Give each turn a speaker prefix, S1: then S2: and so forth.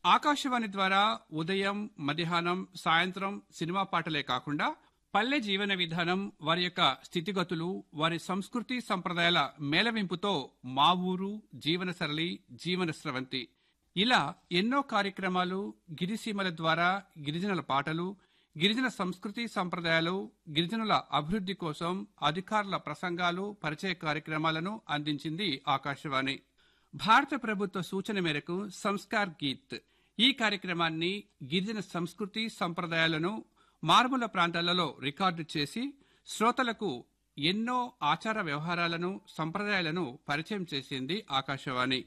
S1: ఆకాశవాణి ద్వారా ఉదయం మధ్యాహ్నం సాయంత్రం సినిమా పాటలే కాకుండా పల్లె జీవన విధానం వారి యొక్క స్థితిగతులు వారి సంస్కృతి సంప్రదాయాల మేళవింపుతో మా ఊరు జీవన సరళి జీవన స్రవంతి ఇలా ఎన్నో కార్యక్రమాలు గిరిసీమల ద్వారా గిరిజనుల పాటలు గిరిజన సంస్కృతి సంప్రదాయాలు గిరిజనుల అభివృద్ధి కోసం అధికారుల ప్రసంగాలు పరిచయ కార్యక్రమాలను అందించింది ఆకాశవాణి భారత ప్రభుత్వ సూచన మేరకు సంస్కార్ గీత్ ఈ కార్యక్రమాన్ని గిరిజన సంస్కృతి సంప్రదాయాలను మారుమూల ప్రాంతాలలో రికార్డు చేసి శ్రోతలకు ఎన్నో ఆచార వ్యవహారాలను సంప్రదాయాలను పరిచయం చేసింది ఆకాశవాణి